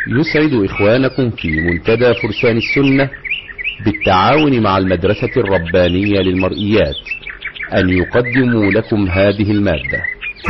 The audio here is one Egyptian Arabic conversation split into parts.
يسعد إخوانكم في منتدى فرسان السنة بالتعاون مع المدرسة الربانية للمرئيات أن يقدموا لكم هذه المادة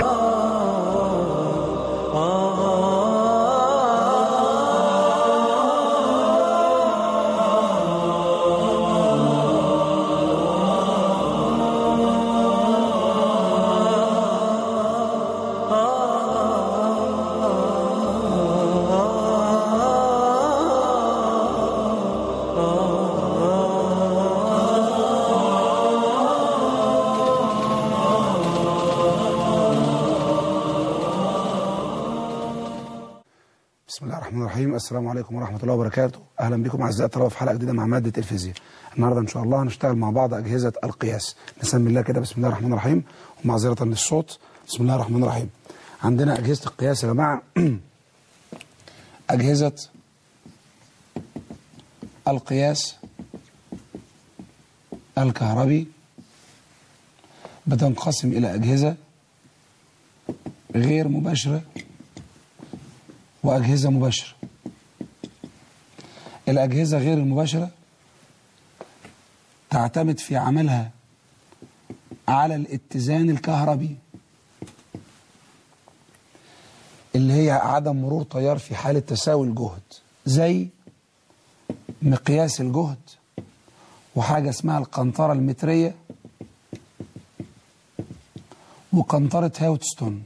بسم الله الرحمن الرحيم السلام عليكم ورحمة الله وبركاته أهلا بكم أعزائي الطلبة في حلقة جديدة مع مادة الفيزياء النهاردة إن شاء الله هنشتغل مع بعض أجهزة القياس نسمي الله كده بسم الله الرحمن الرحيم ومعذرة للصوت بسم الله الرحمن الرحيم عندنا أجهزة القياس يا جماعة أجهزة القياس الكهربي بتنقسم إلى أجهزة غير مباشرة وأجهزة مباشرة الأجهزة غير المباشرة تعتمد في عملها على الاتزان الكهربي اللي هي عدم مرور تيار في حالة تساوي الجهد زي مقياس الجهد وحاجة اسمها القنطرة المترية وقنطرة هاوتستون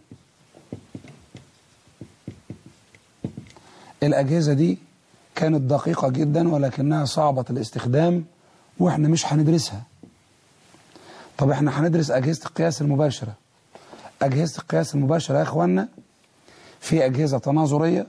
الأجهزة دي كانت دقيقة جدا ولكنها صعبة الاستخدام وإحنا مش هندرسها طب إحنا هندرس أجهزة القياس المباشرة أجهزة القياس المباشرة يا إخوانا في أجهزة تناظرية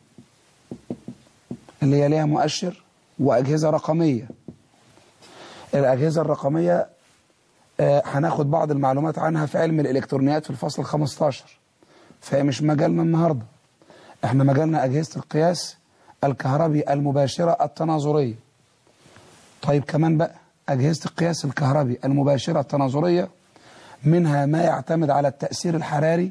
اللي هي ليها مؤشر وأجهزة رقمية الأجهزة الرقمية آه هناخد بعض المعلومات عنها في علم الإلكترونيات في الفصل 15 فهي مش مجالنا النهارده احنا مجالنا أجهزة القياس الكهربي المباشرة التناظرية طيب كمان بقى أجهزة القياس الكهربي المباشرة التناظرية منها ما يعتمد على التأثير الحراري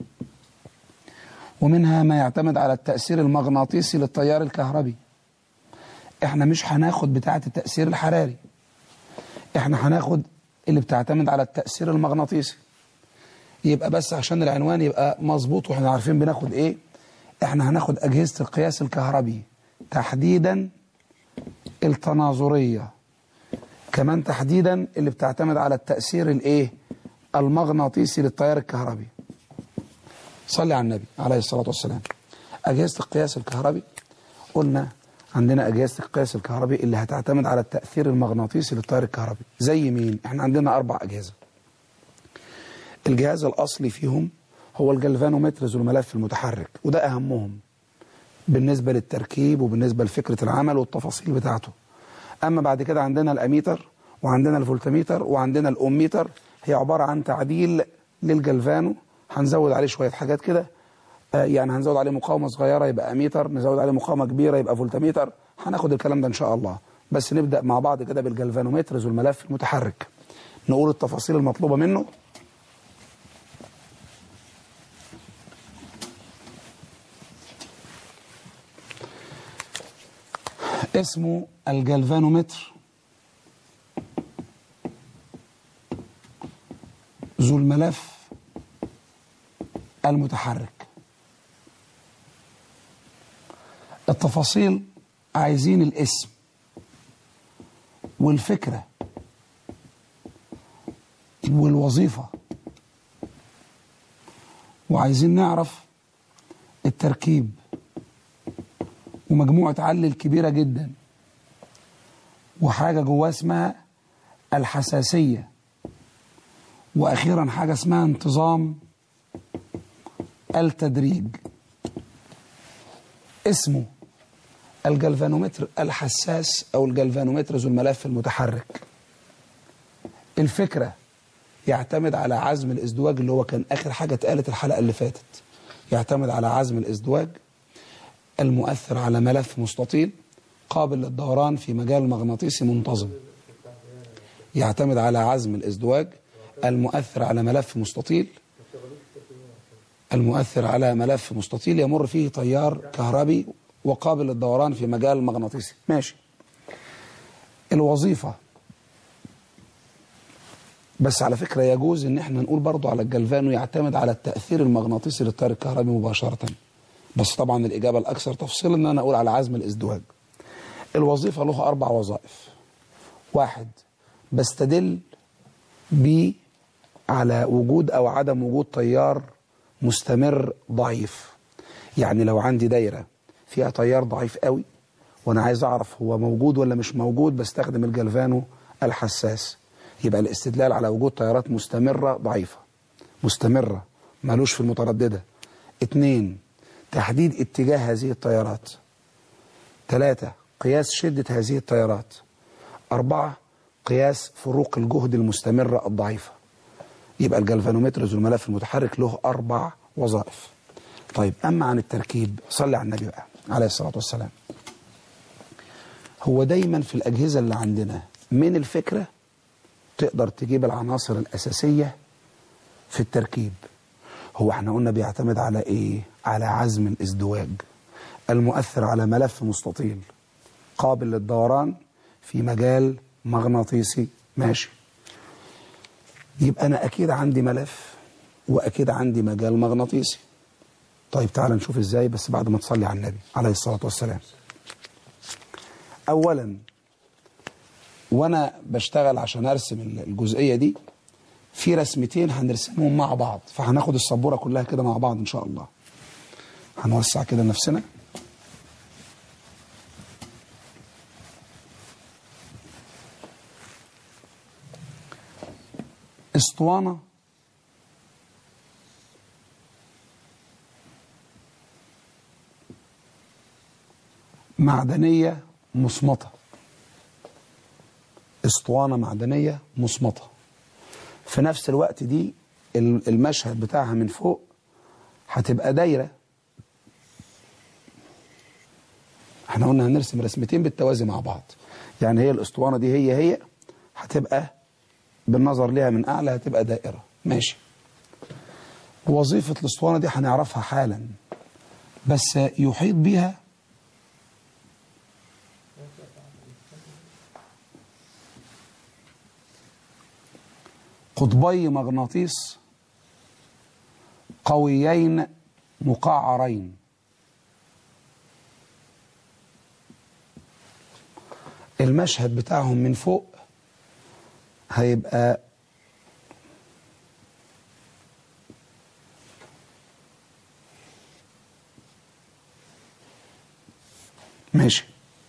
ومنها ما يعتمد على التأثير المغناطيسي للتيار الكهربي احنا مش هناخد بتاعة التأثير الحراري احنا هناخد اللي بتعتمد على التأثير المغناطيسي يبقى بس عشان العنوان يبقى مظبوط واحنا عارفين بناخد ايه احنا هناخد أجهزة القياس الكهربي تحديدا التناظرية كمان تحديدا اللي بتعتمد على التأثير الايه المغناطيسي للتيار الكهربي صلي على النبي عليه الصلاة والسلام أجهزة القياس الكهربي قلنا عندنا أجهزة القياس الكهربي اللي هتعتمد على التأثير المغناطيسي للتيار الكهربي زي مين؟ احنا عندنا أربع أجهزة الجهاز الأصلي فيهم هو الجلفانومتر ذو الملف المتحرك وده أهمهم بالنسبة للتركيب وبالنسبة لفكرة العمل والتفاصيل بتاعته أما بعد كده عندنا الأميتر وعندنا الفولتميتر وعندنا الأوميتر هي عبارة عن تعديل للجلفانو هنزود عليه شوية حاجات كده آه يعني هنزود عليه مقاومة صغيرة يبقى أميتر نزود عليه مقاومة كبيرة يبقى فولتميتر هناخد الكلام ده إن شاء الله بس نبدأ مع بعض كده بالجلفانومتر ذو الملف المتحرك نقول التفاصيل المطلوبة منه اسمه الجلفانومتر ذو الملف المتحرك التفاصيل عايزين الاسم والفكرة والوظيفة وعايزين نعرف التركيب ومجموعة علل كبيرة جدا وحاجة جواه اسمها الحساسية وأخيرا حاجة اسمها انتظام التدريج اسمه الجلفانومتر الحساس أو الجلفانومتر ذو الملف المتحرك الفكرة يعتمد على عزم الازدواج اللي هو كان آخر حاجة اتقالت الحلقة اللي فاتت يعتمد على عزم الازدواج المؤثر على ملف مستطيل قابل للدوران في مجال مغناطيسي منتظم يعتمد على عزم الازدواج المؤثر على ملف مستطيل المؤثر على ملف مستطيل يمر فيه تيار كهربي وقابل للدوران في مجال مغناطيسي ماشي الوظيفة بس على فكرة يجوز ان احنا نقول برضو على الجلفانو يعتمد على التأثير المغناطيسي للتيار الكهربي مباشرة بس طبعا الإجابة الأكثر تفصيلا ان انا اقول على عزم الازدواج الوظيفة له أربع وظائف واحد بستدل ب على وجود أو عدم وجود تيار مستمر ضعيف يعني لو عندي دايرة فيها تيار ضعيف قوي وانا عايز اعرف هو موجود ولا مش موجود بستخدم الجلفانو الحساس يبقى الاستدلال على وجود تيارات مستمرة ضعيفة مستمرة مالوش في المترددة اتنين تحديد اتجاه هذه التيارات ثلاثة قياس شدة هذه التيارات أربعة قياس فروق الجهد المستمرة الضعيفة يبقى الجلفانومتر ذو الملف المتحرك له أربع وظائف طيب أما عن التركيب صلي على النبي بقى عليه الصلاة والسلام هو دايما في الأجهزة اللي عندنا من الفكرة تقدر تجيب العناصر الأساسية في التركيب هو احنا قلنا بيعتمد على ايه على عزم الازدواج المؤثر على ملف مستطيل قابل للدوران في مجال مغناطيسي ماشي يبقى انا اكيد عندي ملف واكيد عندي مجال مغناطيسي طيب تعال نشوف ازاي بس بعد ما تصلي على النبي عليه الصلاة والسلام اولا وانا بشتغل عشان ارسم الجزئية دي في رسمتين هنرسمهم مع بعض فهناخد السبورة كلها كده مع بعض ان شاء الله هنوسع كده نفسنا اسطوانة معدنية مصمتة اسطوانة معدنية مصمتة في نفس الوقت دي المشهد بتاعها من فوق هتبقى دايرة احنا قلنا هنرسم رسمتين بالتوازي مع بعض يعني هي الاسطوانة دي هي هي هتبقى بالنظر ليها من أعلى هتبقى دائرة ماشي وظيفة الاسطوانة دي هنعرفها حالا بس يحيط بيها قطبي مغناطيس قويين مقعرين المشهد بتاعهم من فوق هيبقى ماشي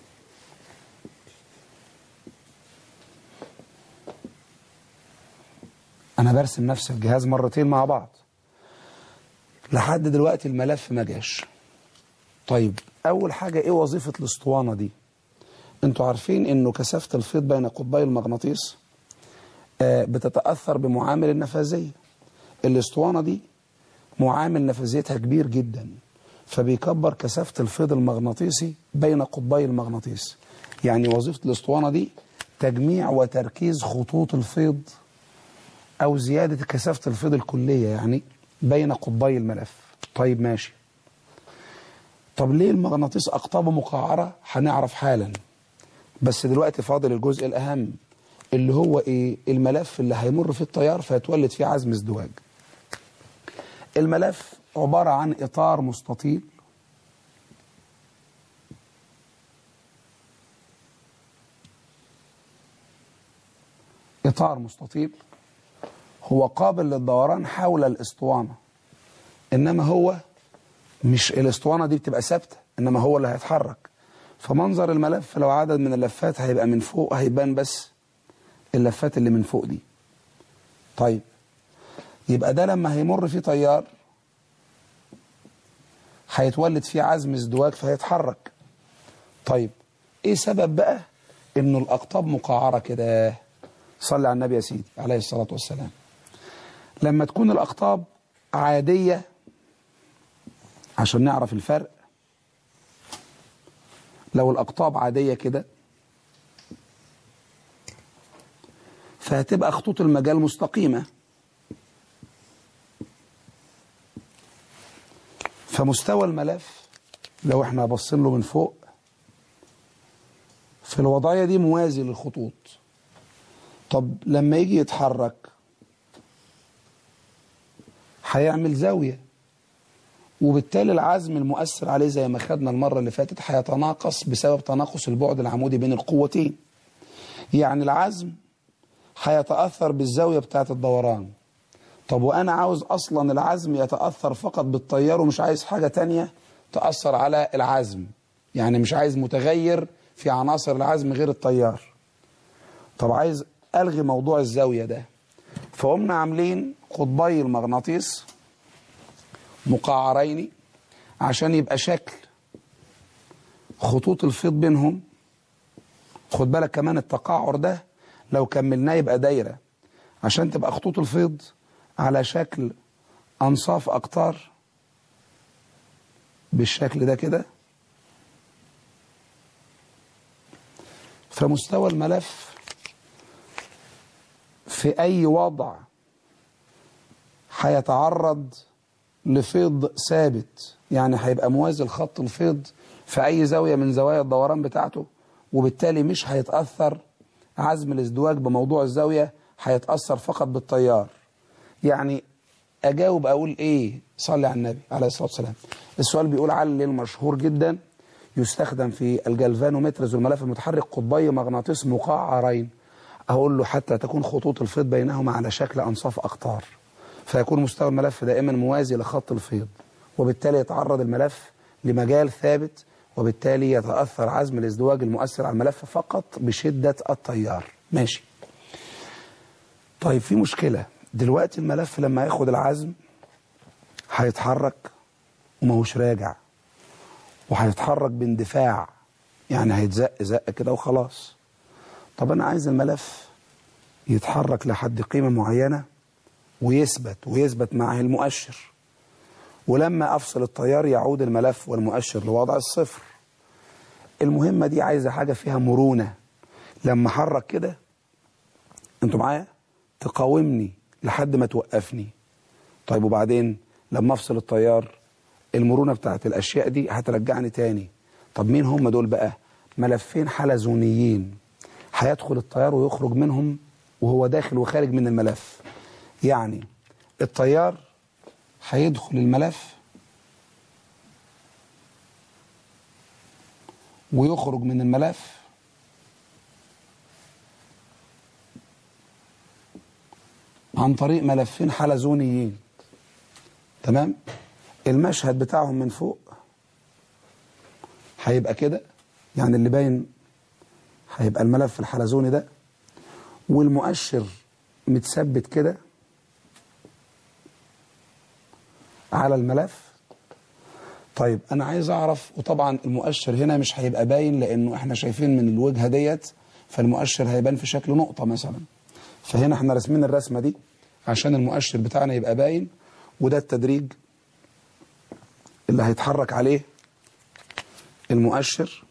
انا برسم نفس الجهاز مرتين مع بعض لحد دلوقتي الملف ما جاش طيب اول حاجة ايه وظيفة الاسطوانة دي انتوا عارفين انه كثافة الفيض بين قطبي المغناطيس آه بتتأثر بمعامل النفاذية الاسطوانة دي معامل نفاذيتها كبير جدا فبيكبر كثافة الفيض المغناطيسي بين قطبي المغناطيس يعني وظيفة الاسطوانة دي تجميع وتركيز خطوط الفيض أو زيادة كثافة الفيض الكلية يعني بين قطبي الملف طيب ماشي طب ليه المغناطيس أقطابه مقعرة هنعرف حالا بس دلوقتي فاضل الجزء الأهم اللي هو إيه الملف اللي هيمر فيه التيار فيتولد فيه عزم ازدواج الملف عبارة عن إطار مستطيل إطار مستطيل هو قابل للدوران حول الاسطوانة إنما هو مش الاسطوانة دي بتبقى ثابتة إنما هو اللي هيتحرك فمنظر الملف لو عدد من اللفات هيبقى من فوق هيبان بس اللفات اللي من فوق دي طيب يبقى ده لما هيمر فيه تيار هيتولد فيه عزم ازدواج فهيتحرك طيب ايه سبب بقى انه الاقطاب مقعرة كده صلي على النبي يا سيدي عليه الصلاة والسلام لما تكون الأقطاب عادية عشان نعرف الفرق لو الأقطاب عادية كده فهتبقى خطوط المجال مستقيمة فمستوى الملف لو احنا باصين له من فوق في الوضعية دي موازي للخطوط طب لما يجي يتحرك هيعمل زاوية وبالتالي العزم المؤثر عليه زي ما خدنا المرة اللي فاتت هيتناقص بسبب تناقص البعد العمودي بين القوتين يعني العزم هيتأثر بالزاوية بتاعة الدوران طب وأنا عاوز أصلا العزم يتأثر فقط بالتيار ومش عايز حاجة تانية تأثر على العزم يعني مش عايز متغير في عناصر العزم غير التيار طب عايز ألغي موضوع الزاوية ده فقمنا عاملين قطبي المغناطيس مقعرين عشان يبقى شكل خطوط الفيض بينهم خد بالك كمان التقعر ده لو كملناه يبقى دايرة عشان تبقى خطوط الفيض على شكل أنصاف أقطار بالشكل ده كده فمستوى الملف في أي وضع هيتعرض لفيض ثابت يعني هيبقى موازي لخط الفيض في أي زاوية من زوايا الدوران بتاعته وبالتالي مش هيتأثر عزم الازدواج بموضوع الزاوية هيتأثر فقط بالتيار يعني أجاوب أقول إيه صلي على النبي عليه الصلاة والسلام السؤال بيقول علل المشهور جدا يستخدم في الجلفانومتر ذو الملف المتحرك قطبي مغناطيس مقعرين أقول له حتى تكون خطوط الفيض بينهما على شكل أنصاف أقطار فيكون مستوى الملف دائما موازي لخط الفيض وبالتالي يتعرض الملف لمجال ثابت وبالتالي يتأثر عزم الازدواج المؤثر على الملف فقط بشدة التيار ماشي طيب في مشكلة دلوقتي الملف لما ياخد العزم هيتحرك وماهوش راجع وهيتحرك باندفاع يعني هيتزق زق كده وخلاص طب انا عايز الملف يتحرك لحد قيمة معينة ويثبت ويثبت معه المؤشر ولما افصل التيار يعود الملف والمؤشر لوضع الصفر المهمة دي عايزة حاجة فيها مرونة لما حرك كده انتوا معايا تقاومني لحد ما توقفني طيب وبعدين لما افصل التيار المرونة بتاعت الاشياء دي هترجعني تاني طب مين هم دول بقى ملفين حلزونيين هيدخل التيار ويخرج منهم وهو داخل وخارج من الملف يعني التيار هيدخل الملف ويخرج من الملف عن طريق ملفين حلزونيين تمام المشهد بتاعهم من فوق هيبقى كده يعني اللي باين هيبقى الملف الحلزوني ده والمؤشر متثبت كده على الملف طيب انا عايز اعرف وطبعا المؤشر هنا مش هيبقى باين لانه احنا شايفين من الوجهه ديت فالمؤشر هيبان في شكل نقطه مثلا فهنا احنا راسمين الرسمه دي عشان المؤشر بتاعنا يبقى باين وده التدريج اللي هيتحرك عليه المؤشر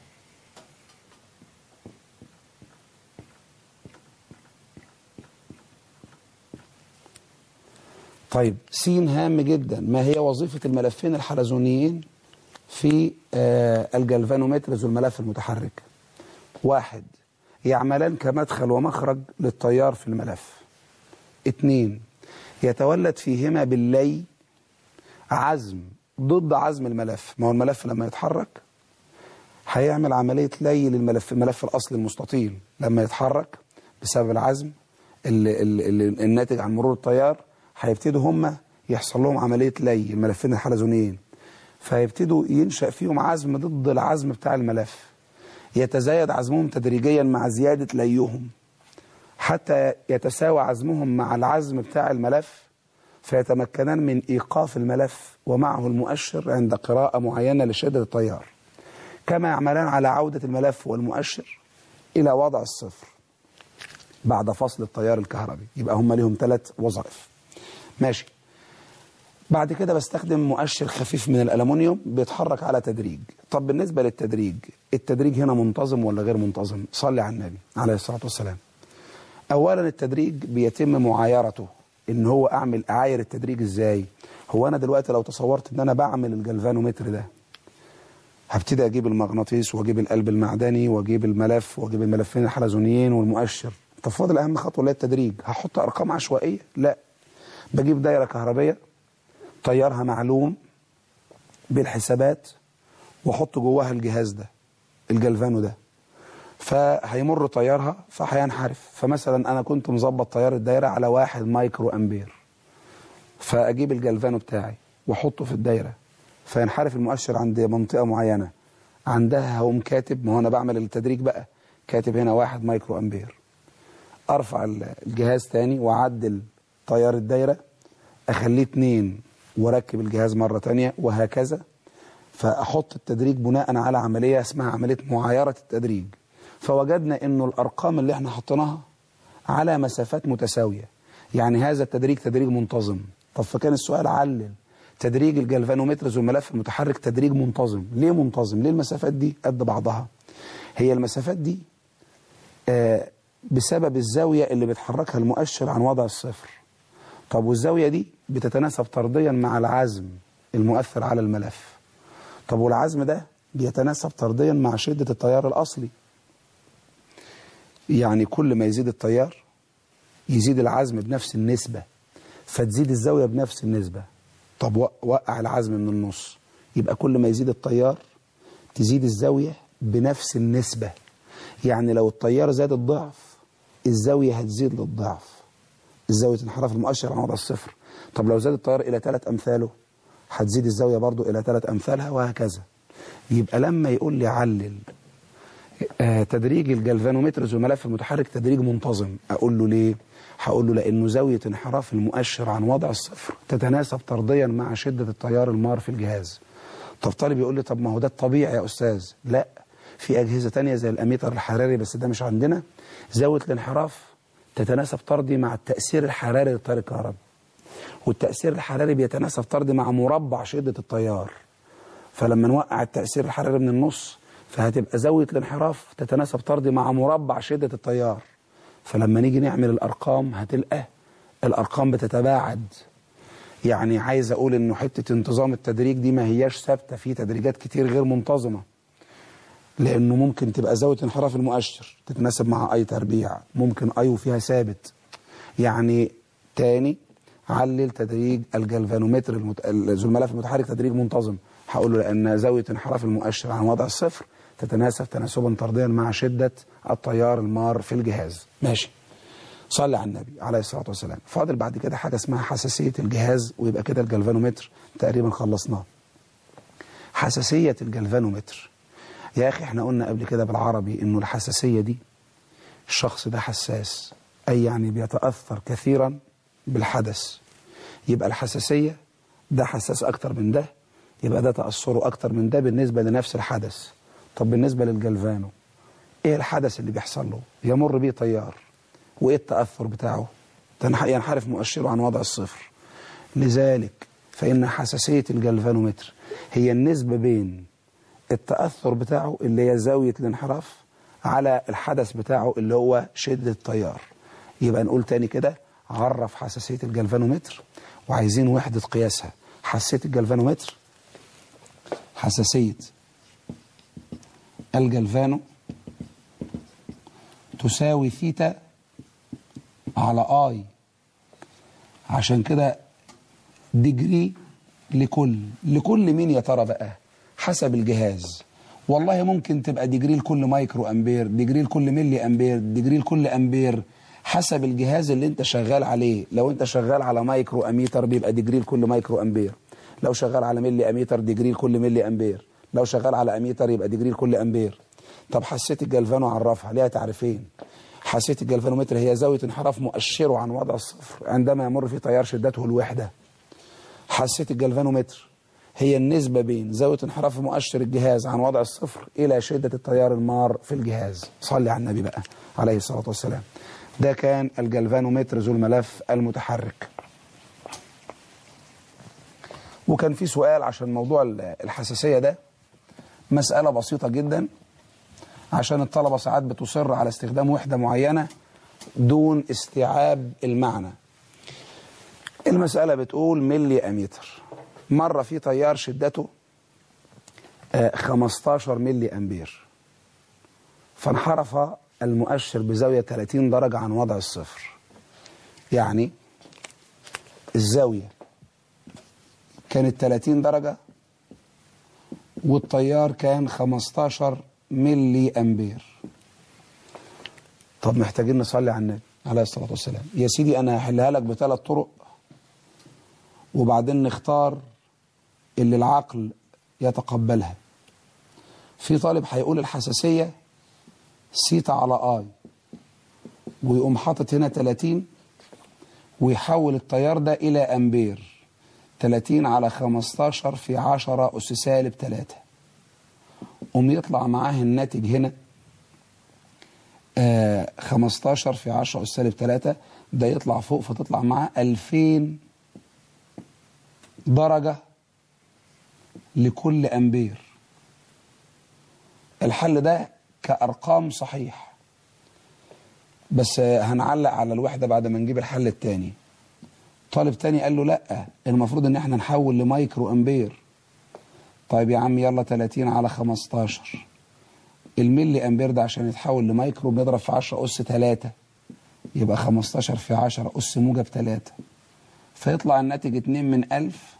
طيب سين هام جدا ما هي وظيفة الملفين الحلزونيين في آه الجلفانومتر ذو الملف المتحرك واحد يعملان كمدخل ومخرج للتيار في الملف اتنين يتولد فيهما باللي عزم ضد عزم الملف ما هو الملف لما يتحرك هيعمل عملية لي للملف الملف الأصلي المستطيل لما يتحرك بسبب العزم اللي اللي الناتج عن مرور التيار هيبتدوا هم يحصل لهم عملية لي الملفين الحلزونيين فيبتدوا ينشأ فيهم عزم ضد العزم بتاع الملف يتزايد عزمهم تدريجيا مع زيادة ليهم حتى يتساوى عزمهم مع العزم بتاع الملف فيتمكنان من إيقاف الملف ومعه المؤشر عند قراءة معينة لشدة التيار كما يعملان على عودة الملف والمؤشر إلى وضع الصفر بعد فصل التيار الكهربي يبقى هم لهم ثلاث وظائف ماشي بعد كده بستخدم مؤشر خفيف من الألمنيوم بيتحرك على تدريج طب بالنسبة للتدريج التدريج هنا منتظم ولا غير منتظم صلي على النبي عليه الصلاة والسلام أولا التدريج بيتم معايرته ان هو اعمل اعاير التدريج ازاي هو انا دلوقتي لو تصورت ان انا بعمل الجلفانومتر ده هبتدي اجيب المغناطيس واجيب القلب المعدني واجيب الملف واجيب الملفين الحلزونيين والمؤشر طب فاضل اهم خطوه اللي هي التدريج هحط ارقام عشوائيه لا بجيب دايره كهربيه تيارها معلوم بالحسابات واحط جواها الجهاز ده الجلفانو ده فهيمر تيارها فهينحرف فمثلا انا كنت مظبط تيار الدايره على واحد مايكرو امبير فاجيب الجلفانو بتاعي واحطه في الدايره فينحرف المؤشر عند منطقه معينه عندها هقوم كاتب ما هو انا بعمل التدريج بقى كاتب هنا واحد مايكرو امبير ارفع الجهاز تاني واعدل تيار الدايره اخليه اتنين واركب الجهاز مره تانية وهكذا فاحط التدريج بناء على عمليه اسمها عمليه معايره التدريج فوجدنا انه الارقام اللي احنا حطيناها على مسافات متساويه يعني هذا التدريج تدريج منتظم طب فكان السؤال علل تدريج الجلفانومترز والملف المتحرك تدريج منتظم ليه منتظم ليه المسافات دي قد بعضها هي المسافات دي آه بسبب الزاويه اللي بتحركها المؤشر عن وضع الصفر طب والزاويه دي بتتناسب طرديا مع العزم المؤثر على الملف طب والعزم ده بيتناسب طرديا مع شده التيار الاصلي يعني كل ما يزيد التيار يزيد العزم بنفس النسبة فتزيد الزاوية بنفس النسبة طب وقع العزم من النص يبقى كل ما يزيد التيار تزيد الزاوية بنفس النسبة يعني لو التيار زاد الضعف الزاوية هتزيد للضعف الزاوية انحراف المؤشر عن وضع الصفر طب لو زاد التيار إلى ثلاث أمثاله هتزيد الزاوية برضو إلى ثلاث أمثالها وهكذا يبقى لما يقول لي علل آه تدريج الجلفانومترز والملف المتحرك تدريج منتظم اقول له ليه هقول له لانه زاويه انحراف المؤشر عن وضع الصفر تتناسب طرديا مع شده التيار المار في الجهاز طب طالب يقول لي طب ما هو ده الطبيعي يا استاذ لا في اجهزه تانية زي الاميتر الحراري بس ده مش عندنا زاويه الانحراف تتناسب طردي مع التاثير الحراري للتيار الكهربي والتاثير الحراري بيتناسب طردي مع مربع شده التيار فلما نوقع التاثير الحراري من النص فهتبقى زاوية الانحراف تتناسب طردي مع مربع شدة التيار فلما نيجي نعمل الأرقام هتلقى الأرقام بتتباعد يعني عايز أقول إنه حتة انتظام التدريج دي ما هياش ثابتة في تدريجات كتير غير منتظمة لأنه ممكن تبقى زاوية انحراف المؤشر تتناسب مع أي تربيع ممكن أي وفيها ثابت يعني تاني علل تدريج الجلفانومتر المت... ذو الملف المتحرك تدريج منتظم هقول له لأن زاوية انحراف المؤشر عن وضع الصفر تتناسب تناسبا طرديا مع شدة التيار المار في الجهاز ماشي صلي على النبي عليه الصلاة والسلام فاضل بعد كده حاجة اسمها حساسية الجهاز ويبقى كده الجلفانومتر تقريبا خلصناه حساسية الجلفانومتر يا أخي احنا قلنا قبل كده بالعربي انه الحساسية دي الشخص ده حساس أي يعني بيتأثر كثيرا بالحدث يبقى الحساسية ده حساس أكتر من ده يبقى ده تأثره أكتر من ده بالنسبة لنفس الحدث طب بالنسبة للجلفانو ايه الحدث اللي بيحصل له يمر بيه تيار وايه التأثر بتاعه ينحرف مؤشره عن وضع الصفر لذلك فإن حساسية الجلفانومتر هي النسبة بين التأثر بتاعه اللي هي زاوية الانحراف على الحدث بتاعه اللي هو شدة التيار يبقى نقول تاني كده عرف حساسية الجلفانومتر وعايزين وحدة قياسها حساسية الجلفانومتر حساسية الجلفانو تساوي ثيتا على اي عشان كده ديجري لكل لكل مين يا ترى بقى حسب الجهاز والله ممكن تبقى ديجري لكل مايكرو امبير ديجري لكل ملي امبير ديجري لكل امبير حسب الجهاز اللي انت شغال عليه لو انت شغال على مايكرو اميتر بيبقى ديجري لكل مايكرو امبير لو شغال على ملي اميتر ديجري لكل ملي امبير لو شغال على اميتر يبقى ديجري لكل امبير طب حسيت الجلفانو عرفها ليها تعريفين حسيت الجلفانومتر هي زاويه انحراف مؤشره عن وضع الصفر عندما يمر في تيار شدته الوحده حسيت الجلفانومتر هي النسبة بين زاوية انحراف مؤشر الجهاز عن وضع الصفر إلى شدة التيار المار في الجهاز صلي على النبي بقى عليه الصلاة والسلام ده كان الجلفانومتر ذو الملف المتحرك وكان في سؤال عشان موضوع الحساسية ده مسألة بسيطة جدا عشان الطلبة ساعات بتصر على استخدام وحدة معينة دون استيعاب المعنى المسألة بتقول ملي أميتر مرة في تيار شدته آه، 15 ملي أمبير فانحرف المؤشر بزاوية 30 درجة عن وضع الصفر يعني الزاوية كانت 30 درجة والتيار كان 15 ملي أمبير طب محتاجين نصلي على النبي عليه الصلاة والسلام يا سيدي أنا هحلها لك بثلاث طرق وبعدين نختار اللي العقل يتقبلها في طالب هيقول الحساسية سيتا على آي ويقوم حاطط هنا 30 ويحول التيار ده إلى أمبير 30 على 15 في 10 أس سالب 3 قوم يطلع معاه الناتج هنا آه 15 في 10 أس سالب 3 ده يطلع فوق فتطلع معاه 2000 درجة لكل أمبير الحل ده كأرقام صحيح بس هنعلق على الوحدة بعد ما نجيب الحل التاني طالب تاني قال له لا المفروض ان احنا نحول لمايكرو امبير طيب يا عم يلا 30 على 15 الملي امبير ده عشان يتحول لمايكرو بنضرب في 10 اس 3 يبقى 15 في 10 اس موجب 3 فيطلع الناتج 2 من 1000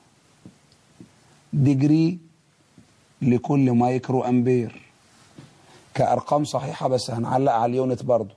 ديجري لكل مايكرو امبير كأرقام صحيحة بس هنعلق على اليونت برضو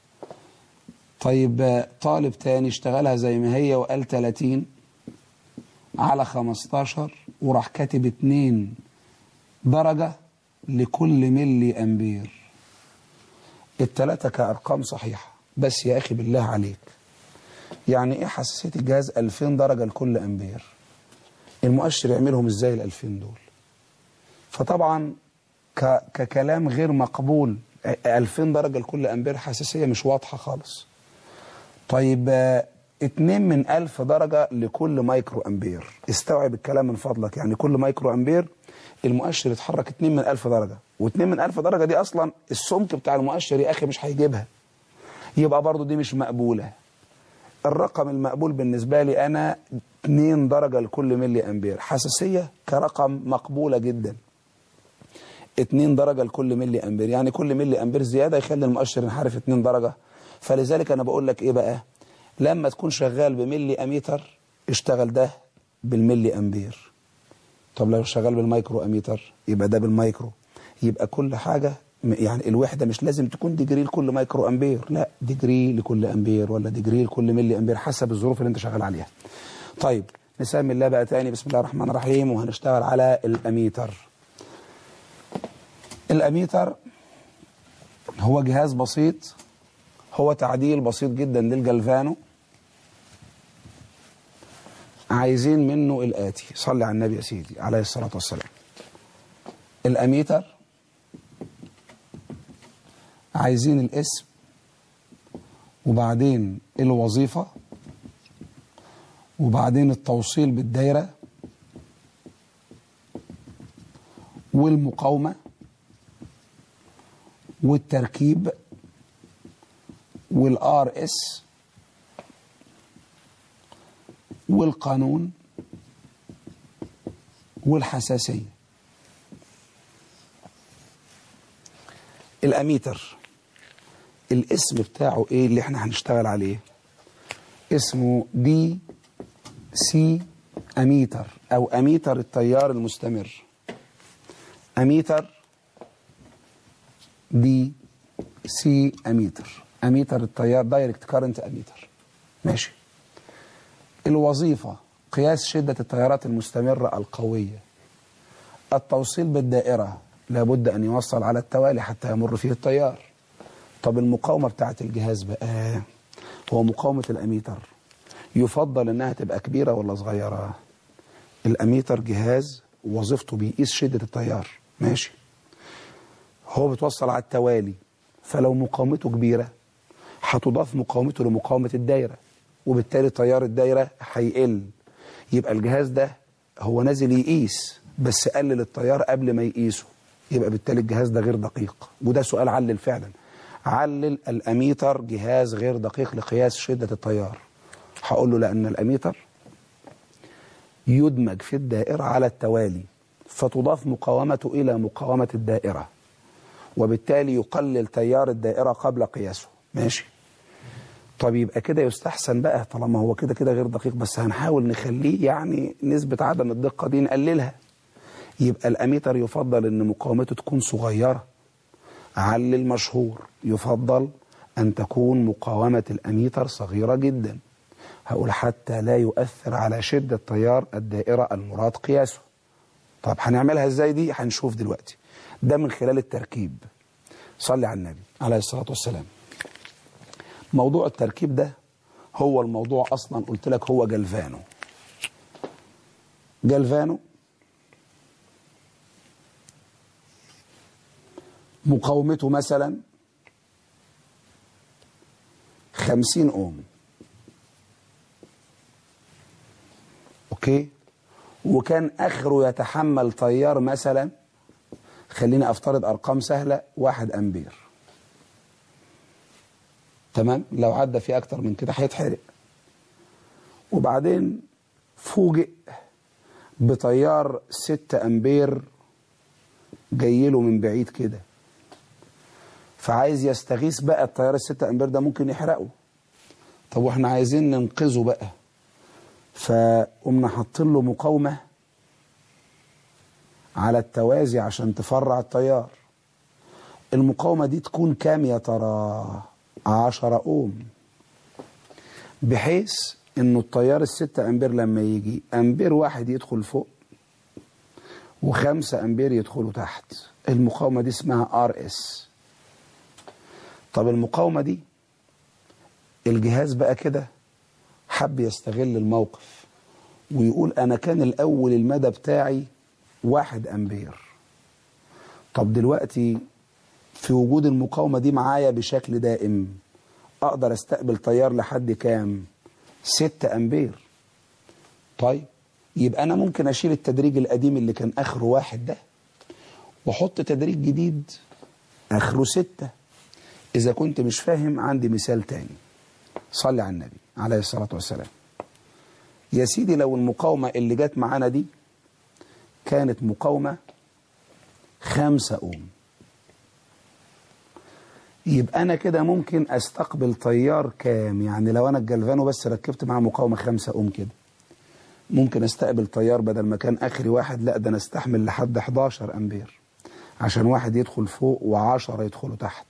طيب طالب تاني اشتغلها زي ما هي وقال 30 على 15 وراح كاتب 2 درجة لكل ملي أمبير التلاتة كأرقام صحيحة بس يا أخي بالله عليك يعني إيه حساسية الجهاز 2000 درجة لكل أمبير المؤشر يعملهم إزاي ال 2000 دول فطبعا ك... ككلام غير مقبول 2000 درجة لكل أمبير حساسية مش واضحة خالص طيب 2 من 1000 درجة لكل مايكرو أمبير استوعب الكلام من فضلك يعني كل مايكرو أمبير المؤشر يتحرك 2 من 1000 درجة و2 من 1000 درجة دي أصلا السمك بتاع المؤشر يا أخي مش هيجيبها يبقى برضو دي مش مقبولة الرقم المقبول بالنسبة لي أنا 2 درجة لكل ملي أمبير حساسية كرقم مقبولة جدا 2 درجة لكل ملي أمبير يعني كل ملي أمبير زيادة يخلي المؤشر ينحرف 2 درجة فلذلك أنا بقول لك إيه بقى لما تكون شغال بملي أميتر اشتغل ده بالملي أمبير طب لو شغال بالمايكرو أميتر يبقى ده بالمايكرو يبقى كل حاجة يعني الوحدة مش لازم تكون ديجري لكل مايكرو أمبير لا ديجري لكل أمبير ولا ديجري لكل ملي أمبير حسب الظروف اللي أنت شغال عليها طيب نسمي الله بقى تاني بسم الله الرحمن الرحيم وهنشتغل على الأميتر الأميتر هو جهاز بسيط هو تعديل بسيط جدا للجلفانو عايزين منه الآتي صلي على النبي يا سيدي عليه الصلاة والسلام الأميتر عايزين الاسم وبعدين الوظيفة وبعدين التوصيل بالدايرة والمقاومة والتركيب والار اس والقانون والحساسية الأميتر الاسم بتاعه ايه اللي احنا هنشتغل عليه اسمه دي سي أميتر أو أميتر التيار المستمر أميتر دي سي أميتر أميتر التيار دايركت كارنت أميتر ماشي الوظيفة قياس شدة التيارات المستمرة القوية التوصيل بالدائرة لابد أن يوصل على التوالي حتى يمر فيه التيار طب المقاومة بتاعت الجهاز بقى هو مقاومة الأميتر يفضل أنها تبقى كبيرة ولا صغيرة الأميتر جهاز وظيفته بيقيس شدة التيار ماشي هو بتوصل على التوالي فلو مقاومته كبيرة هتضاف مقاومته لمقاومة الدايرة وبالتالي تيار الدايرة هيقل يبقى الجهاز ده هو نازل يقيس بس قلل التيار قبل ما يقيسه يبقى بالتالي الجهاز ده غير دقيق وده سؤال علل فعلا علل الأميتر جهاز غير دقيق لقياس شدة التيار هقول له لأن الأميتر يدمج في الدائرة على التوالي فتضاف مقاومته إلى مقاومة الدائرة وبالتالي يقلل تيار الدائرة قبل قياسه ماشي طب يبقى كده يستحسن بقى طالما هو كده كده غير دقيق بس هنحاول نخليه يعني نسبة عدم الدقة دي نقللها يبقى الأميتر يفضل أن مقاومته تكون صغيرة على المشهور يفضل أن تكون مقاومة الأميتر صغيرة جدا هقول حتى لا يؤثر على شدة تيار الدائرة المراد قياسه طب هنعملها ازاي دي هنشوف دلوقتي ده من خلال التركيب صلي على النبي عليه الصلاة والسلام موضوع التركيب ده هو الموضوع أصلا قلت لك هو جلفانو جلفانو مقاومته مثلا خمسين أوم أوكي وكان آخره يتحمل تيار مثلا خليني أفترض أرقام سهلة واحد أمبير تمام لو عدى فيه أكتر من كده هيتحرق وبعدين فوجئ بتيار ستة أمبير جاي له من بعيد كده فعايز يستغيث بقى التيار الستة أمبير ده ممكن يحرقه طب واحنا عايزين ننقذه بقى فقمنا حاطين له مقاومة على التوازي عشان تفرع التيار المقاومة دي تكون كام يا ترى عشرة أوم بحيث انه التيار الستة امبير لما يجي امبير واحد يدخل فوق وخمسة امبير يدخلوا تحت المقاومة دي اسمها ار اس طب المقاومة دي الجهاز بقى كده حب يستغل الموقف ويقول انا كان الاول المدى بتاعي واحد امبير طب دلوقتي في وجود المقاومة دي معايا بشكل دائم اقدر استقبل تيار لحد كام ستة امبير طيب يبقى انا ممكن اشيل التدريج القديم اللي كان اخره واحد ده واحط تدريج جديد اخره ستة اذا كنت مش فاهم عندي مثال تاني صلي على النبي عليه الصلاة والسلام يا سيدي لو المقاومة اللي جت معانا دي كانت مقاومة خمسة أوم يبقى أنا كده ممكن أستقبل تيار كام يعني لو أنا الجلفانو بس ركبت معاه مقاومة خمسة أوم كده ممكن أستقبل تيار بدل ما كان آخري واحد لا ده أنا أستحمل لحد 11 أمبير عشان واحد يدخل فوق وعشرة يدخلوا تحت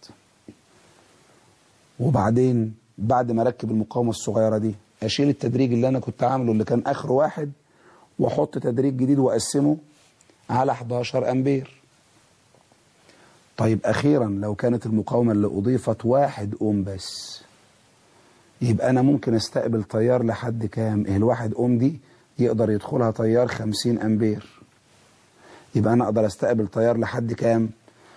وبعدين بعد ما اركب المقاومة الصغيرة دي اشيل التدريج اللي انا كنت عامله اللي كان اخره واحد واحط تدريج جديد واقسمه على 11 امبير طيب اخيرا لو كانت المقاومة اللي اضيفت واحد اوم بس يبقى انا ممكن استقبل تيار لحد كام ايه الواحد اوم دي يقدر يدخلها تيار 50 امبير يبقى انا اقدر استقبل تيار لحد كام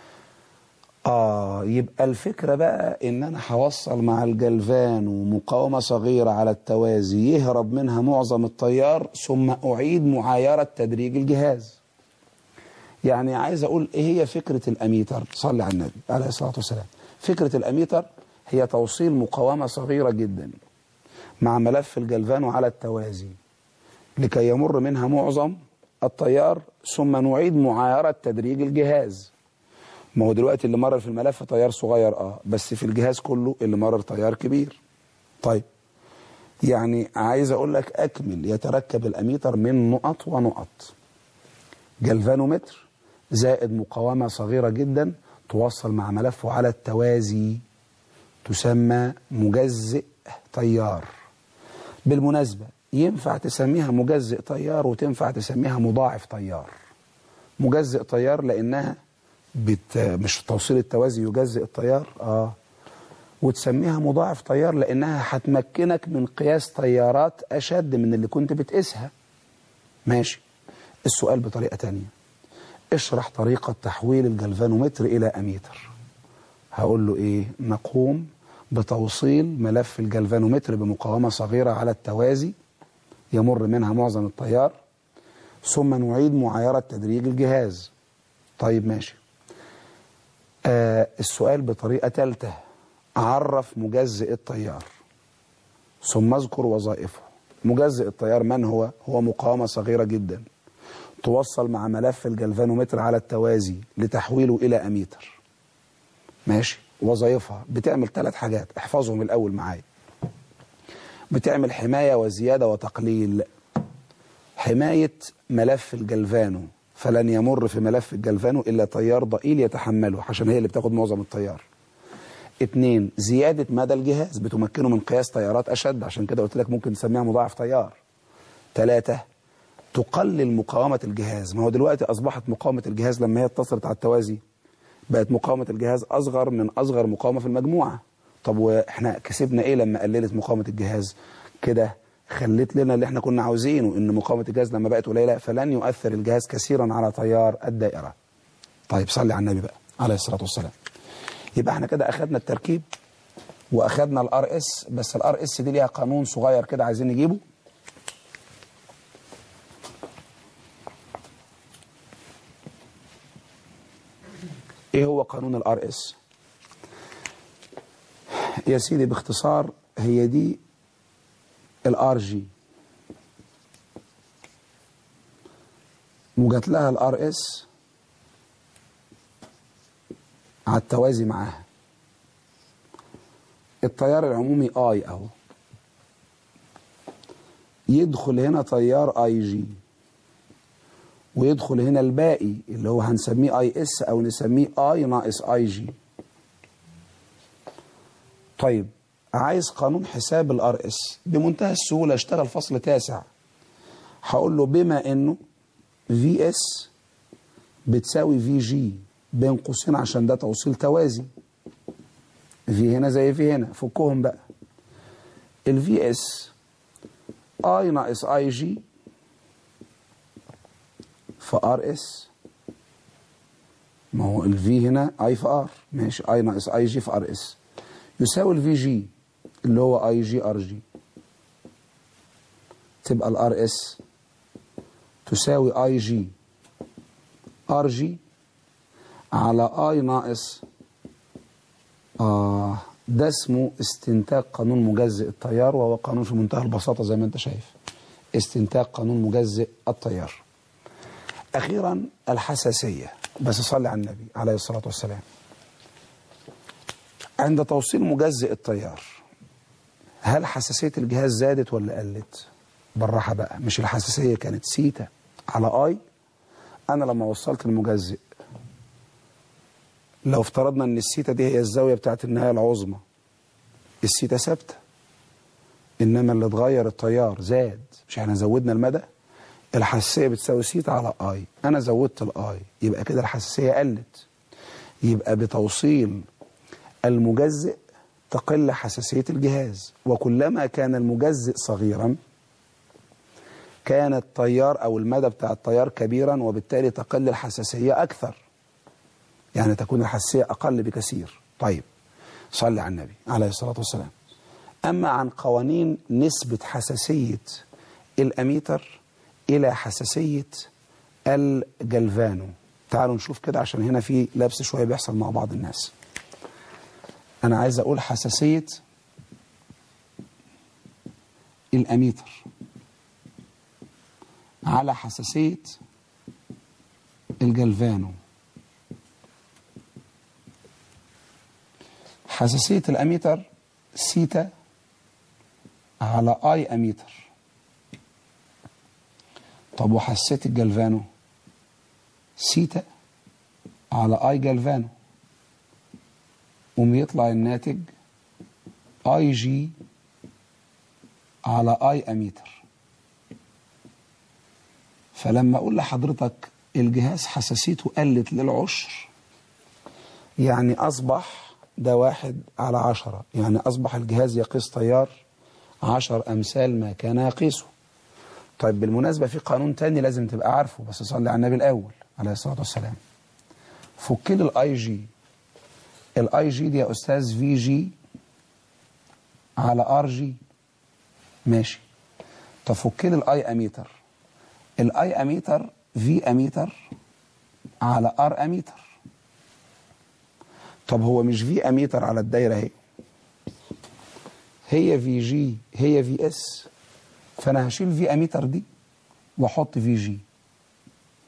آه يبقى الفكرة بقى إن أنا هوصل مع الجلفان ومقاومة صغيرة على التوازي يهرب منها معظم التيار ثم أعيد معايرة تدريج الجهاز يعني عايز أقول إيه هي فكرة الأميتر صلي على النبي عليه الصلاة والسلام فكرة الأميتر هي توصيل مقاومة صغيرة جدا مع ملف الجلفان على التوازي لكي يمر منها معظم التيار ثم نعيد معايرة تدريج الجهاز ما هو دلوقتي اللي مرر في الملف تيار صغير اه بس في الجهاز كله اللي مرر تيار كبير طيب يعني عايز اقول لك اكمل يتركب الاميتر من نقط ونقط جلفانومتر زائد مقاومة صغيرة جدا توصل مع ملفه على التوازي تسمى مجزئ تيار بالمناسبة ينفع تسميها مجزئ تيار وتنفع تسميها مضاعف تيار مجزئ تيار لانها بت... مش توصيل التوازي يجزئ التيار اه وتسميها مضاعف تيار لانها هتمكنك من قياس تيارات اشد من اللي كنت بتقيسها ماشي السؤال بطريقة تانية اشرح طريقة تحويل الجلفانومتر الى اميتر هقول له ايه نقوم بتوصيل ملف الجلفانومتر بمقاومة صغيرة على التوازي يمر منها معظم التيار ثم نعيد معايرة تدريج الجهاز طيب ماشي آه السؤال بطريقة ثالثة عرف مجزئ التيار ثم اذكر وظائفه مجزئ التيار من هو؟ هو مقاومة صغيرة جدا توصل مع ملف الجلفانومتر على التوازي لتحويله الى اميتر ماشي وظائفها بتعمل ثلاث حاجات احفظهم الاول معايا بتعمل حمايه وزياده وتقليل حمايه ملف الجلفانو فلن يمر في ملف الجلفانو الا تيار ضئيل يتحمله عشان هي اللي بتاخد معظم التيار اتنين زيادة مدى الجهاز بتمكنه من قياس تيارات أشد عشان كده قلت لك ممكن تسميها مضاعف تيار ثلاثة تقلل مقاومة الجهاز ما هو دلوقتي أصبحت مقاومة الجهاز لما هي اتصلت على التوازي بقت مقاومة الجهاز أصغر من أصغر مقاومة في المجموعة طب وإحنا كسبنا إيه لما قللت مقاومة الجهاز كده خلت لنا اللي احنا كنا عاوزينه ان مقاومة الجهاز لما بقت قليلة فلن يؤثر الجهاز كثيرا على تيار الدائرة طيب صلي على النبي بقى عليه الصلاة والسلام يبقى احنا كده اخدنا التركيب واخدنا الار اس بس الار اس دي ليها قانون صغير كده عايزين نجيبه ايه هو قانون الار اس يا سيدي باختصار هي دي الار جي وجات لها الار اس على التوازي معاها التيار العمومي اي اهو يدخل هنا تيار اي جي ويدخل هنا الباقي اللي هو هنسميه اي اس او نسميه اي ناقص اي جي طيب عايز قانون حساب الار اس بمنتهى السهوله اشتغل فصل تاسع هقول له بما انه في اس بتساوي في جي بين قوسين عشان ده توصيل توازي في هنا زي في هنا فكهم بقى الفي اس اي ناقص اي جي في ار اس ما هو الفي هنا اي في ار ماشي اي ناقص اي جي في ار اس يساوي الفي جي اللي هو اي جي ار جي تبقى الار اس تساوي اي جي ار جي على اي ناقص آه ده اسمه استنتاج قانون مجزئ التيار وهو قانون في منتهى البساطة زي ما انت شايف استنتاج قانون مجزئ التيار أخيرا الحساسية بس صلي على النبي عليه الصلاة والسلام عند توصيل مجزئ التيار هل حساسية الجهاز زادت ولا قلت بالراحة بقى مش الحساسية كانت سيتا على اي انا لما وصلت المجزئ لو افترضنا ان السيتا دي هي الزاوية بتاعت النهاية العظمى السيتا ثابتة انما اللي اتغير التيار زاد مش احنا زودنا المدى الحساسية بتساوي سيتا على اي انا زودت الاي يبقى كده الحساسية قلت يبقى بتوصيل المجزئ تقل حساسية الجهاز وكلما كان المجزئ صغيرا كان التيار او المدى بتاع التيار كبيرا وبالتالي تقل الحساسية اكثر يعني تكون الحساسية أقل بكثير طيب صلي على النبي عليه الصلاة والسلام أما عن قوانين نسبة حساسية الأميتر إلى حساسية الجلفانو تعالوا نشوف كده عشان هنا في لبس شوية بيحصل مع بعض الناس أنا عايز أقول حساسية الأميتر على حساسية الجلفانو حساسية الأميتر سيتا على آي أميتر طب وحساسية الجلفانو سيتا على آي جلفانو قوم يطلع الناتج آي جي على آي أميتر فلما أقول لحضرتك الجهاز حساسيته قلت للعشر يعني أصبح ده واحد على عشرة يعني أصبح الجهاز يقيس تيار عشر أمثال ما كان يقيسه طيب بالمناسبة في قانون تاني لازم تبقى عارفه بس صلي على النبي الأول عليه الصلاة والسلام فك لي الاي جي الاي جي دي يا أستاذ في جي على ار جي ماشي طب فك لي الاي اميتر الاي اميتر في اميتر على ار اميتر طب هو مش في اميتر على الدايره اهي هي في جي هي في اس فانا هشيل في اميتر دي واحط في جي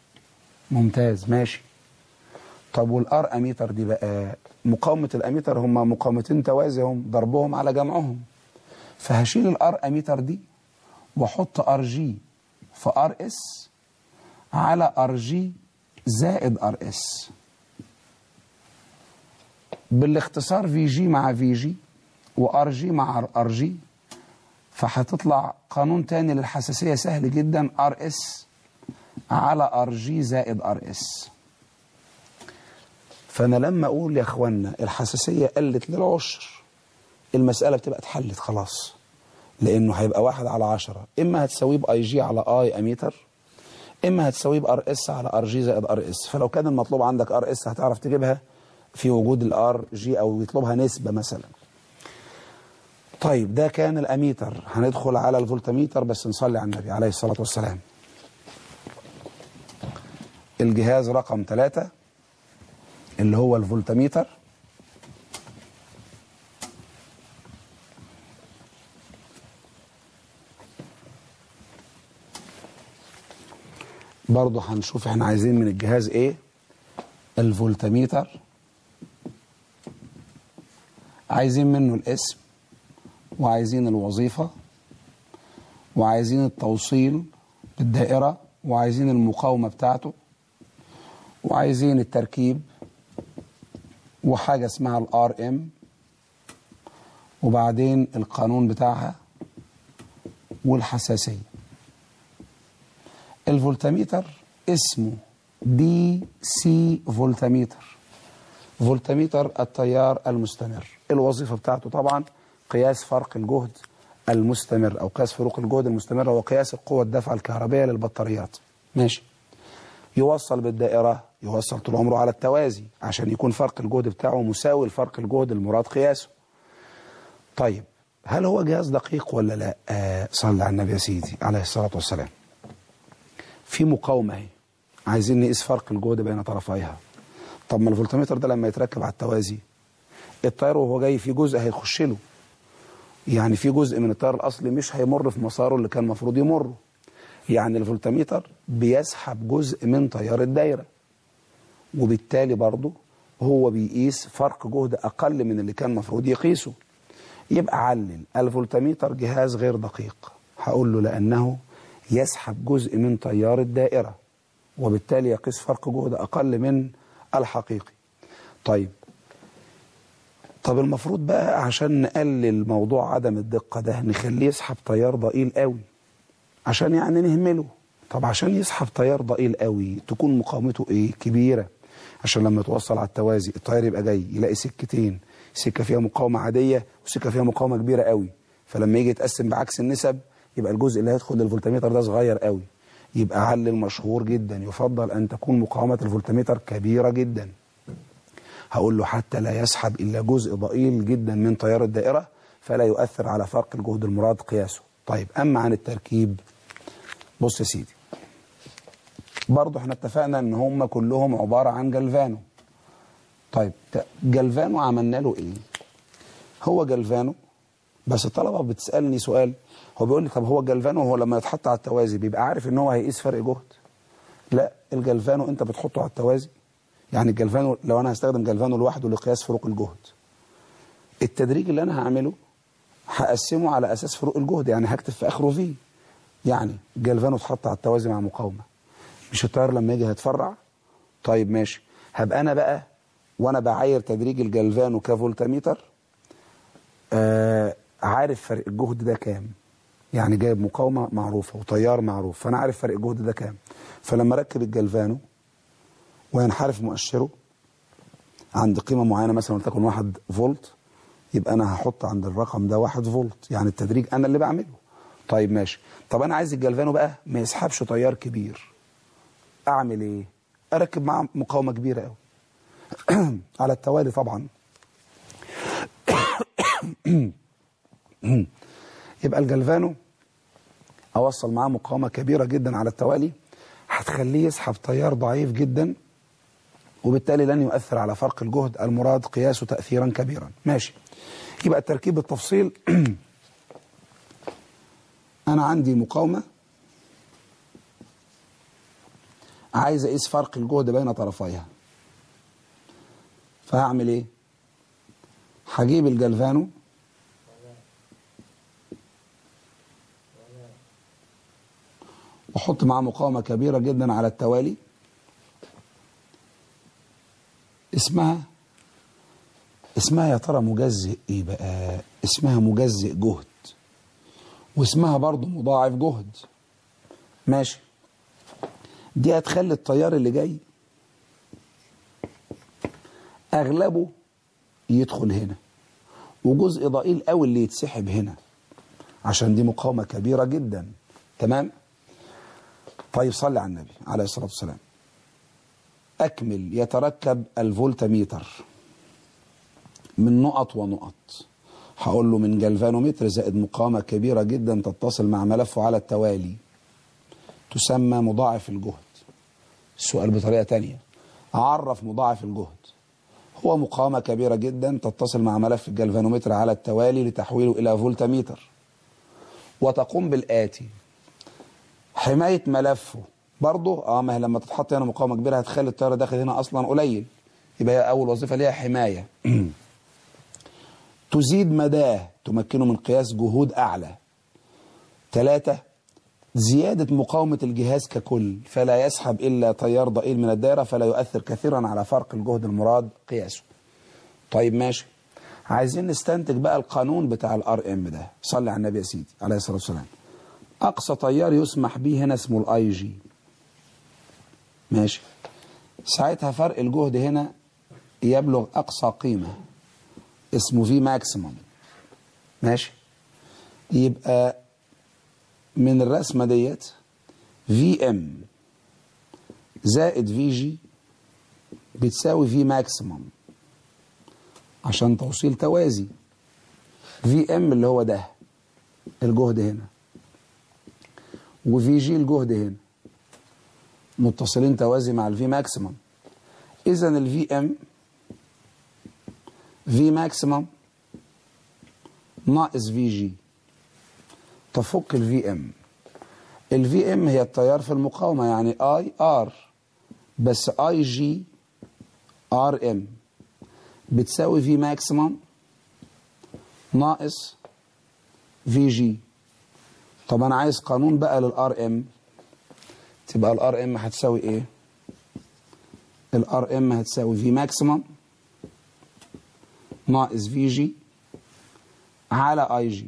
ممتاز ماشي طب والار اميتر دي بقى مقاومة الاميتر هم مقاومتين توازي هم ضربهم على جمعهم فهشيل الار اميتر دي واحط ار جي في ار اس على ار جي زائد ار اس بالاختصار في جي مع في جي وار جي مع ار جي فهتطلع قانون تاني للحساسية سهل جدا ار اس على ار جي زائد ار اس فانا لما اقول يا اخوانا الحساسية قلت للعشر المسألة بتبقى اتحلت خلاص لانه هيبقى واحد على عشرة اما هتساويه باي جي على اي اميتر اما هتساويه بار اس على ار جي زائد ار اس فلو كان المطلوب عندك ار اس هتعرف تجيبها في وجود الار جي او يطلبها نسبة مثلا طيب ده كان الاميتر هندخل على الفولتميتر بس نصلي على النبي عليه الصلاة والسلام الجهاز رقم ثلاثة اللي هو الفولتميتر برضه هنشوف احنا عايزين من الجهاز ايه الفولتميتر عايزين منه الاسم وعايزين الوظيفة وعايزين التوصيل بالدائرة وعايزين المقاومة بتاعته وعايزين التركيب وحاجة اسمها الار ام وبعدين القانون بتاعها والحساسية الفولتميتر اسمه دي سي فولتميتر فولتميتر التيار المستمر الوظيفة بتاعته طبعا قياس فرق الجهد المستمر أو قياس فروق الجهد المستمرة وقياس القوة الدفع الكهربية للبطاريات ماشي يوصل بالدائرة يوصل طول عمره على التوازي عشان يكون فرق الجهد بتاعه مساوي لفرق الجهد المراد قياسه طيب هل هو جهاز دقيق ولا لا آه صلى على النبي يا سيدي عليه الصلاة والسلام في مقاومة اهي عايزين نقيس فرق الجهد بين طرفيها طب ما الفولتمتر ده لما يتركب على التوازي التيار وهو جاي في جزء هيخش له يعني في جزء من التيار الاصلي مش هيمر في مساره اللي كان المفروض يمره يعني الفولتميتر بيسحب جزء من تيار الدايره وبالتالي برضه هو بيقيس فرق جهد اقل من اللي كان المفروض يقيسه يبقى علل الفولتميتر جهاز غير دقيق هقول له لانه يسحب جزء من تيار الدائره وبالتالي يقيس فرق جهد اقل من الحقيقي طيب طب المفروض بقى عشان نقلل موضوع عدم الدقة ده نخليه يسحب تيار ضئيل قوي عشان يعني نهمله طب عشان يسحب تيار ضئيل قوي تكون مقاومته ايه كبيرة عشان لما يتوصل على التوازي التيار يبقى جاي يلاقي سكتين سكة فيها مقاومة عادية وسكة فيها مقاومة كبيرة قوي فلما يجي يتقسم بعكس النسب يبقى الجزء اللي هيدخل للفولتميتر ده صغير قوي يبقى علل مشهور جدا يفضل أن تكون مقاومة الفولتميتر كبيرة جدا هقول له حتى لا يسحب إلا جزء ضئيل جدا من تيار الدائرة فلا يؤثر على فرق الجهد المراد قياسه طيب أما عن التركيب بص يا سيدي برضه احنا اتفقنا ان هم كلهم عبارة عن جلفانو طيب جلفانو عملنا له ايه هو جلفانو بس الطلبة بتسألني سؤال هو بيقول لي طب هو الجلفانو هو لما يتحط على التوازي بيبقى عارف ان هو هيقيس فرق جهد لا الجلفانو انت بتحطه على التوازي يعني الجلفانو لو انا هستخدم جلفانو لوحده لقياس فروق الجهد التدريج اللي انا هعمله هقسمه على اساس فروق الجهد يعني هكتب في اخره في يعني الجلفانو اتحط على التوازي مع مقاومه مش التيار لما يجي هيتفرع طيب ماشي هبقى انا بقى وانا بعاير تدريج الجلفانو كفولتميتر آه عارف فرق الجهد ده كام يعني جايب مقاومه معروفه وتيار معروف فانا عارف فرق الجهد ده كام فلما اركب الجلفانو وينحرف مؤشره عند قيمة معينة مثلا ولتكن واحد فولت يبقى أنا هحط عند الرقم ده واحد فولت يعني التدريج أنا اللي بعمله طيب ماشي طب أنا عايز الجلفانو بقى ما يسحبش تيار كبير أعمل إيه أركب معاه مقاومة كبيرة قوي على التوالي طبعا يبقى الجلفانو أوصل معاه مقاومة كبيرة جدا على التوالي هتخليه يسحب تيار ضعيف جدا وبالتالي لن يؤثر على فرق الجهد المراد قياسه تأثيرا كبيرا ماشي يبقى التركيب بالتفصيل أنا عندي مقاومة عايز اقيس فرق الجهد بين طرفيها فهعمل ايه هجيب الجلفانو واحط معاه مقاومه كبيره جدا على التوالي اسمها اسمها يا ترى مجزئ ايه بقى اسمها مجزئ جهد واسمها برضه مضاعف جهد ماشي دي هتخلي التيار اللي جاي اغلبه يدخل هنا وجزء ضئيل قوي اللي يتسحب هنا عشان دي مقاومه كبيره جدا تمام طيب صلي على النبي عليه الصلاه والسلام اكمل يتركب الفولتميتر من نقط ونقط هقول له من جلفانومتر زائد مقاومه كبيره جدا تتصل مع ملفه على التوالي تسمى مضاعف الجهد السؤال بطريقه تانية عرف مضاعف الجهد هو مقاومه كبيره جدا تتصل مع ملف الجلفانومتر على التوالي لتحويله الى فولتميتر وتقوم بالاتي حمايه ملفه برضه اه ما هي لما تتحط هنا مقاومه كبيره هتخلي التيار داخل هنا اصلا قليل يبقى هي اول وظيفه ليها حمايه تزيد مداه تمكنه من قياس جهود اعلى ثلاثة زيادة مقاومة الجهاز ككل فلا يسحب إلا تيار ضئيل من الدائرة فلا يؤثر كثيرا على فرق الجهد المراد قياسه طيب ماشي عايزين نستنتج بقى القانون بتاع الار ام ده صلي على النبي يا سيدي عليه الصلاة والسلام أقصى تيار يسمح به هنا اسمه الاي جي ماشي ساعتها فرق الجهد هنا يبلغ أقصى قيمة اسمه في ماكسيموم ماشي يبقى من الرسمة ديت في ام زائد في جي بتساوي في ماكسيموم عشان توصيل توازي في ام اللي هو ده الجهد هنا وفي جي الجهد هنا متصلين توازي مع الفي ماكسيموم اذا الفي ام في ماكسيموم ناقص في جي تفك الفي ام الفي ام هي التيار في المقاومة يعني اي ار بس اي جي ار ام بتساوي في ماكسيموم ناقص في جي طب انا عايز قانون بقى للار ام تبقى الار ام هتساوي ايه الار ام هتساوي في ماكسيموم ناقص في جي على اي جي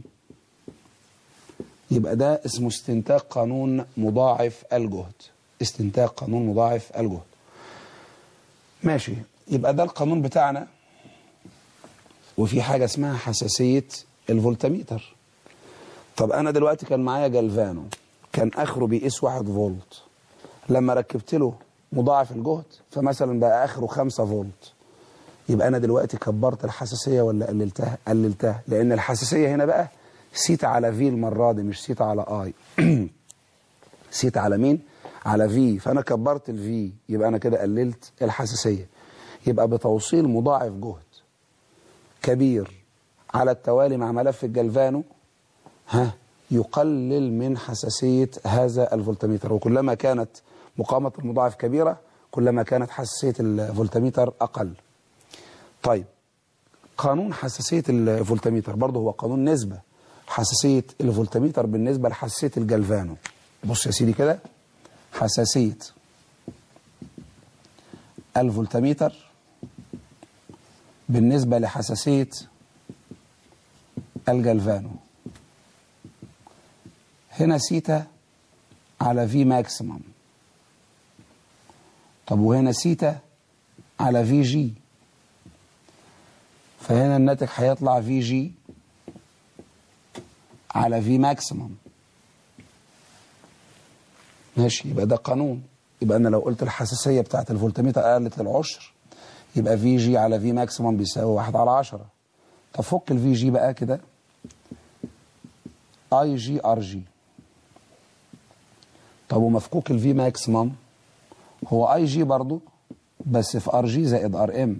يبقى ده اسمه استنتاج قانون مضاعف الجهد استنتاج قانون مضاعف الجهد ماشي يبقى ده القانون بتاعنا وفي حاجة اسمها حساسية الفولتميتر طب أنا دلوقتي كان معايا جلفانو كان آخره بيقيس واحد فولت لما ركبت له مضاعف الجهد فمثلا بقى آخره خمسة فولت يبقى أنا دلوقتي كبرت الحساسية ولا قللتها قللتها لأن الحساسية هنا بقى سيتا على في المرة دي مش سيتا على اي سيتا على مين على في فانا كبرت الفي يبقى انا كده قللت الحساسية يبقى بتوصيل مضاعف جهد كبير على التوالي مع ملف الجلفانو ها يقلل من حساسية هذا الفولتميتر وكلما كانت مقاومة المضاعف كبيرة كلما كانت حساسية الفولتميتر أقل طيب قانون حساسية الفولتميتر برضه هو قانون نسبة حساسية الفولتميتر بالنسبة لحساسية الجلفانو بص يا سيدي كده حساسية الفولتميتر بالنسبة لحساسية الجلفانو هنا سيتا على في ماكسيمم طب وهنا سيتا على في جي فهنا الناتج هيطلع في جي على في ماكسيمم ماشي يبقى ده قانون يبقى انا لو قلت الحساسيه بتاعت الفولتميتر قلت للعشر يبقى في جي على في ماكسيمم بيساوي واحد على عشرة طب فك الفي جي بقى كده اي جي ار جي طب ومفكوك الفي ماكسيمم هو اي جي برضو بس في ار جي زائد ار ام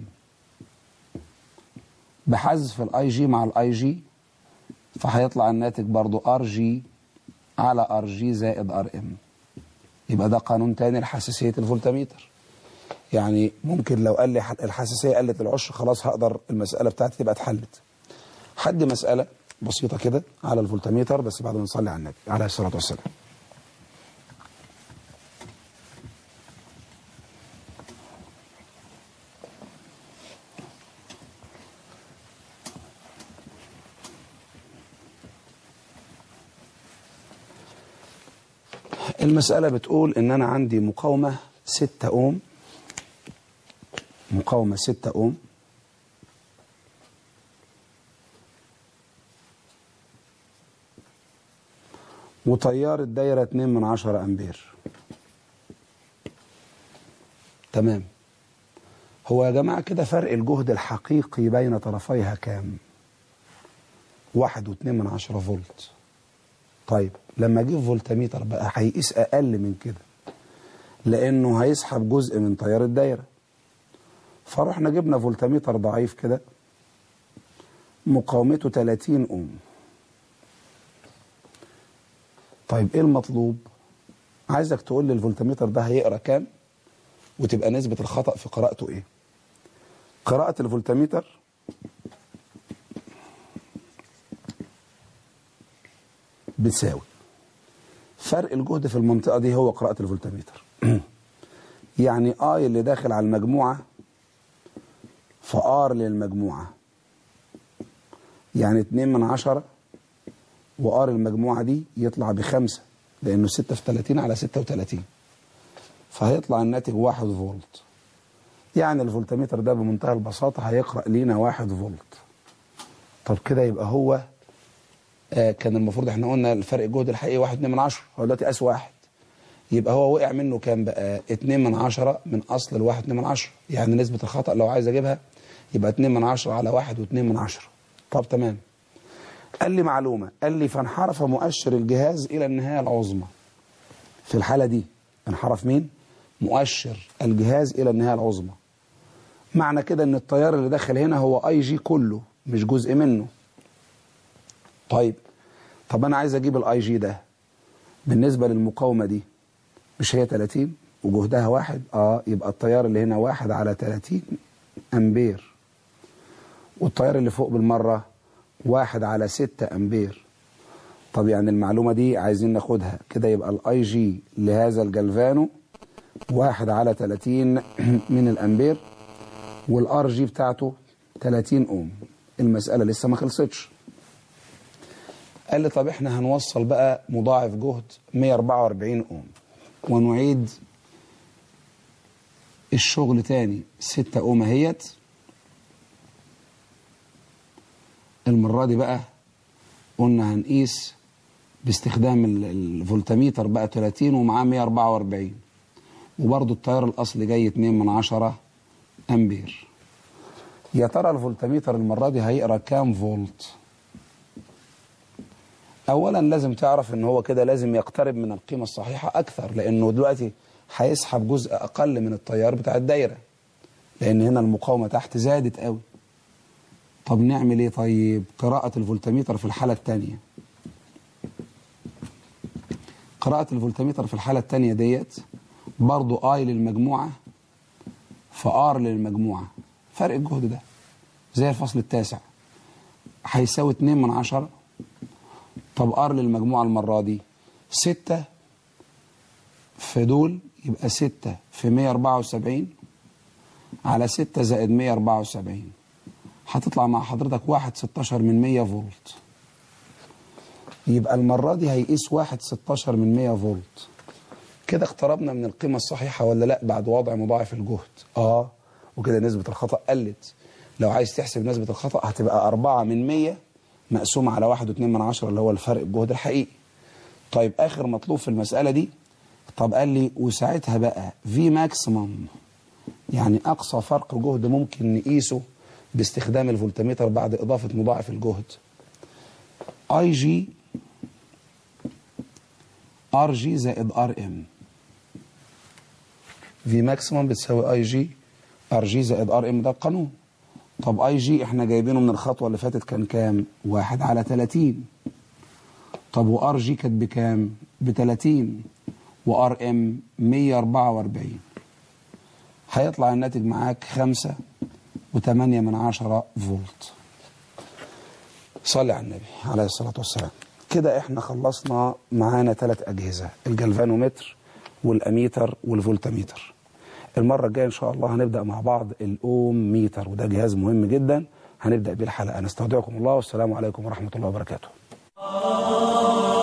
بحذف الاي جي مع الاي جي فهيطلع الناتج برضو ار جي على ار جي زائد ار ام يبقى ده قانون تاني لحساسية الفولتميتر يعني ممكن لو قال لي ح- الحساسية قلت العشر خلاص هقدر المسألة بتاعتي تبقى اتحلت حد مسألة بسيطة كده على الفولتميتر بس بعد ما نصلي على النبي عليه الصلاة والسلام المسألة بتقول إن أنا عندي مقاومة 6 أوم مقاومة 6 أوم وتيار الدايرة 2 من 10 أمبير تمام هو يا جماعة كده فرق الجهد الحقيقي بين طرفيها كام واحد واتنين من عشرة فولت طيب لما اجيب فولتميتر بقى هيقيس اقل من كده لانه هيسحب جزء من تيار الدايره فرحنا جبنا فولتميتر ضعيف كده مقاومته 30 اوم طيب ايه المطلوب عايزك تقول لي الفولتميتر ده هيقرا كام وتبقى نسبه الخطا في قراءته ايه قراءه الفولتميتر بتساوي فرق الجهد في المنطقة دي هو قراءة الفولتميتر يعني اي اللي داخل على المجموعة فار للمجموعة يعني 2 من عشرة وار المجموعة دي يطلع بخمسة لأنه 6 في 30 على 36 فهيطلع الناتج 1 فولت يعني الفولتميتر ده بمنتهى البساطة هيقرأ لينا 1 فولت طب كده يبقى هو آه كان المفروض احنا قلنا الفرق الجهد الحقيقي 1 2 من 10 هو دلوقتي قاس واحد يبقى هو وقع منه كام بقى 2 من 10 من اصل ال 1 2 من 10 يعني نسبة الخطأ لو عايز اجيبها يبقى 2 من 10 على 1 و2 من 10 طب تمام قال لي معلومة قال لي فانحرف مؤشر الجهاز الى النهاية العظمى في الحالة دي انحرف مين مؤشر الجهاز الى النهاية العظمى معنى كده ان التيار اللي داخل هنا هو اي جي كله مش جزء منه طيب طب انا عايز اجيب الاي جي ده بالنسبة للمقاومة دي مش هي 30 وجهدها واحد اه يبقى التيار اللي هنا واحد على 30 امبير والتيار اللي فوق بالمرة واحد على 6 امبير طب يعني المعلومة دي عايزين ناخدها كده يبقى الاي جي لهذا الجلفانو واحد على 30 من الامبير والار جي بتاعته 30 اوم المسألة لسه ما خلصتش قال لي طب احنا هنوصل بقى مضاعف جهد 144 اوم ونعيد الشغل تاني 6 اوم اهيت المرة دي بقى قلنا هنقيس باستخدام ال- الفولتميتر بقى 30 ومعاه 144 وبرضه التيار الاصلي جاي 2 من 10 امبير يا ترى الفولتميتر المرة دي هيقرا كام فولت اولا لازم تعرف ان هو كده لازم يقترب من القيمة الصحيحة اكثر لانه دلوقتي هيسحب جزء اقل من التيار بتاع الدايرة لان هنا المقاومة تحت زادت قوي طب نعمل ايه طيب قراءة الفولتميتر في الحالة الثانية قراءة الفولتميتر في الحالة الثانية ديت برضو اي للمجموعة فار للمجموعة فرق الجهد ده زي الفصل التاسع هيساوي 2 من عشرة طب ار للمجموعة المرة دي 6 في دول يبقى 6 في 174 على 6 زائد 174 هتطلع مع حضرتك 1 16 من 100 فولت يبقى المرة دي هيقيس 1 16 من 100 فولت كده اقتربنا من القيمة الصحيحة ولا لا بعد وضع مضاعف الجهد اه وكده نسبة الخطأ قلت لو عايز تحسب نسبة الخطأ هتبقى 4 من 100 مقسومة على 1.2 من عشرة اللي هو الفرق الجهد الحقيقي طيب آخر مطلوب في المسألة دي طب قال لي وساعتها بقى في ماكسيمم يعني أقصى فرق جهد ممكن نقيسه باستخدام الفولتميتر بعد إضافة مضاعف الجهد اي جي ار جي زائد ار ام في ماكسيمم بتساوي اي جي ار جي زائد ار ام ده القانون طب اي جي احنا جايبينه من الخطوه اللي فاتت كان كام واحد على 30 طب وار جي كانت بكام ب 30 وار ام 144 هيطلع الناتج معاك 5 و8 من عشرة فولت صلي على النبي عليه الصلاة والسلام كده احنا خلصنا معانا ثلاث أجهزة الجلفانومتر والأميتر والفولتميتر المرة الجاية إن شاء الله هنبدأ مع بعض الأوم ميتر وده جهاز مهم جدا هنبدأ بيه الحلقة نستودعكم الله والسلام عليكم ورحمة الله وبركاته